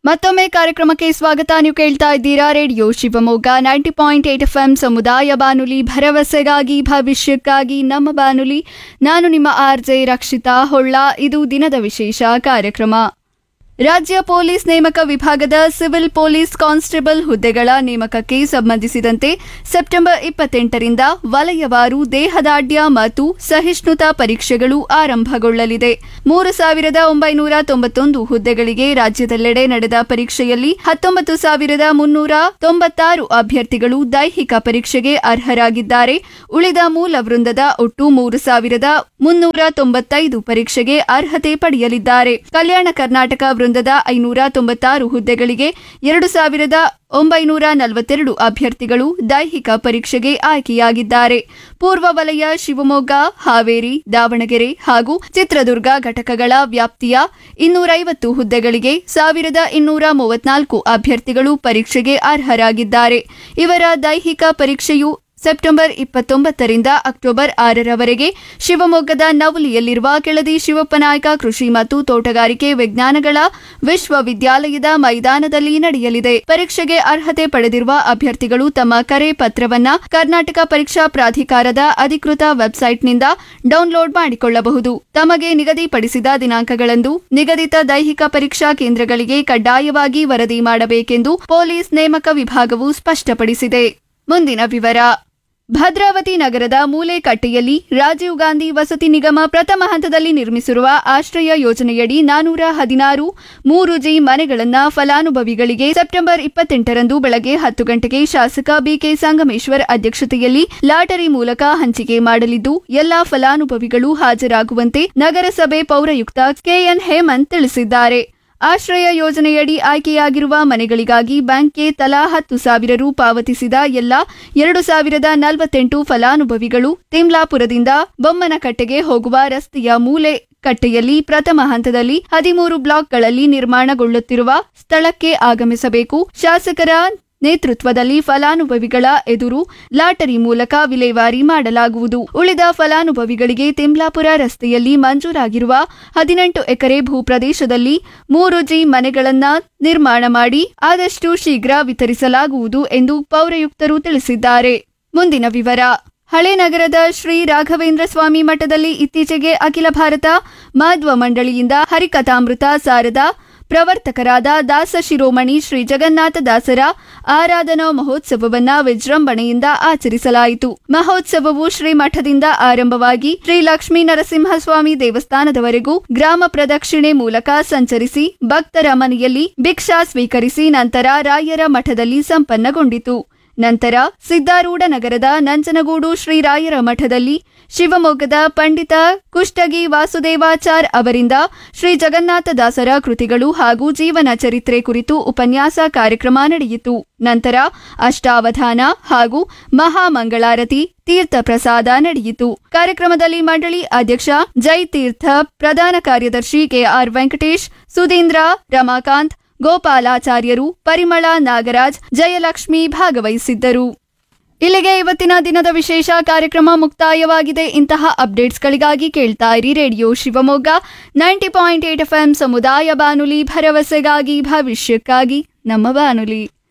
ಮತ್ತೊಮ್ಮೆ ಕಾರ್ಯಕ್ರಮಕ್ಕೆ ಸ್ವಾಗತ ನೀವು ಕೇಳ್ತಾ ಇದ್ದೀರಾ radio Shivamogga ninety point eight F M ಸಮುದಾಯ ಬಾನುಲಿ ಭರವಸೆಗಾಗಿ ಭವಿಷ್ಯಕ್ಕಾಗಿ ನಮ್ಮ ಬಾನುಲಿ ನಾನು ನಿಮ್ಮ ಆರ್ ಜೆ ರಕ್ಷಿತಾ ಹೊಳ್ಳ ಇದು ದಿನದ ವಿಶೇಷ ಕಾರ್ಯಕ್ರಮ ರಾಜ್ಯ ಪೊಲೀಸ್ ನೇಮಕ ವಿಭಾಗದ ಸಿವಿಲ್ ಪೊಲೀಸ್ ಕಾನ್ಸ್ಟೇಬಲ್ ಹುದ್ದೆಗಳ ನೇಮಕಕ್ಕೆ ಸಂಬಂಧಿಸಿದಂತೆ ಸೆಪ್ಟೆಂಬರ್ ಇಪ್ಪತ್ತೆಂಟರಿಂದ ವಲಯವಾರು ದೇಹದಾಢ್ಯ ಮತ್ತು ಸಹಿಷ್ಣುತಾ ಪರೀಕ್ಷೆಗಳು ಆರಂಭಗೊಳ್ಳಲಿದೆ ಮೂರು ಸಾವಿರದ ಒಂಬೈನೂರ ತೊಂಬತ್ತೊಂದು ಹುದ್ದೆಗಳಿಗೆ ರಾಜ್ಯದೆಲ್ಲೆಡೆ ನಡೆದ ಪರೀಕ್ಷೆಯಲ್ಲಿ ಹತ್ತೊಂಬತ್ತು ಸಾವಿರದ ಮುನ್ನೂರ ತೊಂಬತ್ತಾರು ಅಭ್ಯರ್ಥಿಗಳು ದೈಹಿಕ ಪರೀಕ್ಷೆಗೆ ಅರ್ಹರಾಗಿದ್ದಾರೆ ಉಳಿದ ಮೂಲ ವೃಂದದ ಒಟ್ಟು ಮೂರು ಸಾವಿರದ ಮುನ್ನೂರ ತೊಂಬತ್ತೈದು ಪರೀಕ್ಷೆಗೆ ಅರ್ಹತೆ ಪಡೆಯಲಿದ್ದಾರೆ ಕಲ್ಯಾಣ ಕರ್ನಾಟಕ ವೃಂದದ ಐನೂರ ತೊಂಬತ್ತಾರು ಹುದ್ದೆಗಳಿಗೆ ಎರಡು ಸಾವಿರದ ಒಂಬೈನೂರ ನಲವತ್ತೆರಡು ಅಭ್ಯರ್ಥಿಗಳು ದೈಹಿಕ ಪರೀಕ್ಷೆಗೆ ಆಯ್ಕೆಯಾಗಿದ್ದಾರೆ ಪೂರ್ವ ವಲಯ ಶಿವಮೊಗ್ಗ ಹಾವೇರಿ ದಾವಣಗೆರೆ ಹಾಗೂ ಚಿತ್ರದುರ್ಗ ಘಟಕಗಳ ವ್ಯಾಪ್ತಿಯ ಇನ್ನೂರೈವತ್ತು ಹುದ್ದೆಗಳಿಗೆ ಸಾವಿರದ ಇನ್ನೂರ ಮೂವತ್ನಾಲ್ಕು ಅಭ್ಯರ್ಥಿಗಳು ಪರೀಕ್ಷೆಗೆ ಅರ್ಹರಾಗಿದ್ದಾರೆ ಇವರ ದೈಹಿಕ ಪರೀಕ್ಷೆಯು ಸೆಪ್ಟೆಂಬರ್ ಇಪ್ಪತ್ತೊಂಬತ್ತರಿಂದ ಅಕ್ಟೋಬರ್ ಆರರವರೆಗೆ ಶಿವಮೊಗ್ಗದ ನವಲಿಯಲ್ಲಿರುವ ಕೆಳದಿ ಶಿವಪ್ಪನಾಯಕ ಕೃಷಿ ಮತ್ತು ತೋಟಗಾರಿಕೆ ವಿಜ್ಞಾನಗಳ ವಿಶ್ವವಿದ್ಯಾಲಯದ ಮೈದಾನದಲ್ಲಿ ನಡೆಯಲಿದೆ ಪರೀಕ್ಷೆಗೆ ಅರ್ಹತೆ ಪಡೆದಿರುವ ಅಭ್ಯರ್ಥಿಗಳು ತಮ್ಮ ಕರೆ ಪತ್ರವನ್ನ ಕರ್ನಾಟಕ ಪರೀಕ್ಷಾ ಪ್ರಾಧಿಕಾರದ ಅಧಿಕೃತ ವೆಬ್ಸೈಟ್ನಿಂದ ಡೌನ್ಲೋಡ್ ಮಾಡಿಕೊಳ್ಳಬಹುದು ತಮಗೆ ನಿಗದಿಪಡಿಸಿದ ದಿನಾಂಕಗಳಂದು ನಿಗದಿತ ದೈಹಿಕ ಪರೀಕ್ಷಾ ಕೇಂದ್ರಗಳಿಗೆ ಕಡ್ಡಾಯವಾಗಿ ವರದಿ ಮಾಡಬೇಕೆಂದು ಪೊಲೀಸ್ ನೇಮಕ ವಿಭಾಗವು ಸ್ಪಷ್ಟಪಡಿಸಿದೆ ಮುಂದಿನ ವಿವರ ಭದ್ರಾವತಿ ನಗರದ ಮೂಲೆಕಟ್ಟೆಯಲ್ಲಿ ರಾಜೀವ್ ಗಾಂಧಿ ವಸತಿ ನಿಗಮ ಪ್ರಥಮ ಹಂತದಲ್ಲಿ ನಿರ್ಮಿಸಿರುವ ಆಶ್ರಯ ಯೋಜನೆಯಡಿ ನಾನೂರ ಹದಿನಾರು ಮೂರು ಜಿ ಮನೆಗಳನ್ನ ಫಲಾನುಭವಿಗಳಿಗೆ ಸೆಪ್ಟೆಂಬರ್ ಇಪ್ಪತ್ತೆಂಟರಂದು ಬೆಳಗ್ಗೆ ಹತ್ತು ಗಂಟೆಗೆ ಶಾಸಕ ಬಿಕೆ ಸಂಗಮೇಶ್ವರ್ ಅಧ್ಯಕ್ಷತೆಯಲ್ಲಿ ಲಾಟರಿ ಮೂಲಕ ಹಂಚಿಕೆ ಮಾಡಲಿದ್ದು ಎಲ್ಲಾ ಫಲಾನುಭವಿಗಳು ಹಾಜರಾಗುವಂತೆ ನಗರಸಭೆ ಪೌರಾಯುಕ್ತ ಕೆಎನ್ ಹೇಮಂತ್ ತಿಳಿಸಿದ್ದಾರೆ ಆಶ್ರಯ ಯೋಜನೆಯಡಿ ಆಯ್ಕೆಯಾಗಿರುವ ಮನೆಗಳಿಗಾಗಿ ಬ್ಯಾಂಕ್ಗೆ ತಲಾ ಹತ್ತು ಸಾವಿರ ರು ಪಾವತಿಸಿದ ಎಲ್ಲ ಎರಡು ಸಾವಿರದ ನಲವತ್ತೆಂಟು ಫಲಾನುಭವಿಗಳು ತಿಮ್ಲಾಪುರದಿಂದ ಬೊಮ್ಮನಕಟ್ಟೆಗೆ ಹೋಗುವ ರಸ್ತೆಯ ಮೂಲೆ ಕಟ್ಟೆಯಲ್ಲಿ ಪ್ರಥಮ ಹಂತದಲ್ಲಿ ಹದಿಮೂರು ಬ್ಲಾಕ್ಗಳಲ್ಲಿ ನಿರ್ಮಾಣಗೊಳ್ಳುತ್ತಿರುವ ಸ್ಥಳಕ್ಕೆ ಆಗಮಿಸಬೇಕು ಶಾಸಕರ ನೇತೃತ್ವದಲ್ಲಿ ಫಲಾನುಭವಿಗಳ ಎದುರು ಲಾಟರಿ ಮೂಲಕ ವಿಲೇವಾರಿ ಮಾಡಲಾಗುವುದು ಉಳಿದ ಫಲಾನುಭವಿಗಳಿಗೆ ತಿಮ್ಲಾಪುರ ರಸ್ತೆಯಲ್ಲಿ ಮಂಜೂರಾಗಿರುವ ಹದಿನೆಂಟು ಎಕರೆ ಭೂಪ್ರದೇಶದಲ್ಲಿ ಮೂರು ಜಿ ಮನೆಗಳನ್ನ ನಿರ್ಮಾಣ ಮಾಡಿ ಆದಷ್ಟು ಶೀಘ್ರ ವಿತರಿಸಲಾಗುವುದು ಎಂದು ಪೌರಾಯುಕ್ತರು ತಿಳಿಸಿದ್ದಾರೆ ಮುಂದಿನ ವಿವರ ಹಳೆ ನಗರದ ಶ್ರೀ ರಾಘವೇಂದ್ರ ಸ್ವಾಮಿ ಮಠದಲ್ಲಿ ಇತ್ತೀಚೆಗೆ ಅಖಿಲ ಭಾರತ ಮಾಧ್ವ ಮಂಡಳಿಯಿಂದ ಹರಿಕಥಾಮೃತ ಸಾರದ ಪ್ರವರ್ತಕರಾದ ದಾಸ ಶಿರೋಮಣಿ ಶ್ರೀ ಜಗನ್ನಾಥ ದಾಸರ ಆರಾಧನಾ ಮಹೋತ್ಸವವನ್ನ ವಿಜೃಂಭಣೆಯಿಂದ ಆಚರಿಸಲಾಯಿತು ಮಹೋತ್ಸವವು ಶ್ರೀ ಮಠದಿಂದ ಆರಂಭವಾಗಿ ಶ್ರೀ ಲಕ್ಷ್ಮೀ ನರಸಿಂಹಸ್ವಾಮಿ ದೇವಸ್ಥಾನದವರೆಗೂ ಗ್ರಾಮ ಪ್ರದಕ್ಷಿಣೆ ಮೂಲಕ ಸಂಚರಿಸಿ ಭಕ್ತರ ಮನೆಯಲ್ಲಿ ಭಿಕ್ಷಾ ಸ್ವೀಕರಿಸಿ ನಂತರ ರಾಯರ ಮಠದಲ್ಲಿ ಸಂಪನ್ನಗೊಂಡಿತು ನಂತರ ಸಿದ್ದಾರೂಢ ನಗರದ ನಂಜನಗೂಡು ಶ್ರೀರಾಯರ ಮಠದಲ್ಲಿ ಶಿವಮೊಗ್ಗದ ಪಂಡಿತ ಕುಷ್ಟಗಿ ವಾಸುದೇವಾಚಾರ್ ಅವರಿಂದ ಶ್ರೀ ಜಗನ್ನಾಥದಾಸರ ಕೃತಿಗಳು ಹಾಗೂ ಜೀವನ ಚರಿತ್ರೆ ಕುರಿತು ಉಪನ್ಯಾಸ ಕಾರ್ಯಕ್ರಮ ನಡೆಯಿತು ನಂತರ ಅಷ್ಟಾವಧಾನ ಹಾಗೂ ಮಹಾಮಂಗಳಾರತಿ ತೀರ್ಥ ಪ್ರಸಾದ ನಡೆಯಿತು ಕಾರ್ಯಕ್ರಮದಲ್ಲಿ ಮಂಡಳಿ ಅಧ್ಯಕ್ಷ ಜೈ ತೀರ್ಥ ಪ್ರಧಾನ ಕಾರ್ಯದರ್ಶಿ ಕೆಆರ್ ವೆಂಕಟೇಶ್ ಸುಧೀಂದ್ರ ರಮಾಕಾಂತ್ ಗೋಪಾಲಾಚಾರ್ಯರು ಪರಿಮಳ ನಾಗರಾಜ್ ಜಯಲಕ್ಷ್ಮಿ ಭಾಗವಹಿಸಿದ್ದರು ಇಲ್ಲಿಗೆ ಇವತ್ತಿನ ದಿನದ ವಿಶೇಷ ಕಾರ್ಯಕ್ರಮ ಮುಕ್ತಾಯವಾಗಿದೆ ಇಂತಹ ಅಪ್ಡೇಟ್ಸ್ಗಳಿಗಾಗಿ ಕೇಳ್ತಾ ಇರಿ radio Shivamogga ninety point eight F ಸಮುದಾಯ ಬಾನುಲಿ ಭರವಸೆಗಾಗಿ ಭವಿಷ್ಯಕ್ಕಾಗಿ ನಮ್ಮ ಬಾನುಲಿ